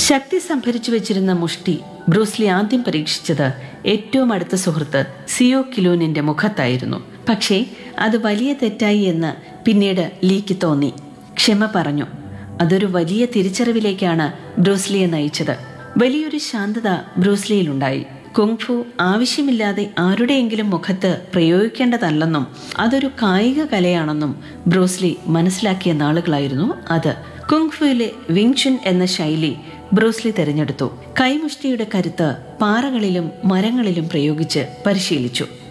ശക്തി സംഭരിച്ചു വെച്ചിരുന്ന മുഷ്ടി ബ്രൂസ്ലി ആദ്യം പരീക്ഷിച്ചത് ഏറ്റവും അടുത്ത സുഹൃത്ത് സിയോ കിലൂനിന്റെ മുഖത്തായിരുന്നു പക്ഷേ അത് വലിയ തെറ്റായി എന്ന് പിന്നീട് ലീക്ക് തോന്നി ക്ഷമ പറഞ്ഞു അതൊരു വലിയ തിരിച്ചറിവിലേക്കാണ് ബ്രൂസ്ലിയെ നയിച്ചത് വലിയൊരു ശാന്തത ബ്രൂസ്ലിയിലുണ്ടായി കുങ്ഫു ആവശ്യമില്ലാതെ ആരുടെയെങ്കിലും മുഖത്ത് പ്രയോഗിക്കേണ്ടതല്ലെന്നും അതൊരു കായിക കലയാണെന്നും ബ്രൂസ്ലി മനസ്സിലാക്കിയ നാളുകളായിരുന്നു അത് കുങ്ഫുവിലെ വിങ്ചുൻ എന്ന ശൈലി ബ്രൂസ്ലി തിരഞ്ഞെടുത്തു കൈമുഷ്ടിയുടെ കരുത്ത് പാറകളിലും മരങ്ങളിലും പ്രയോഗിച്ച് പരിശീലിച്ചു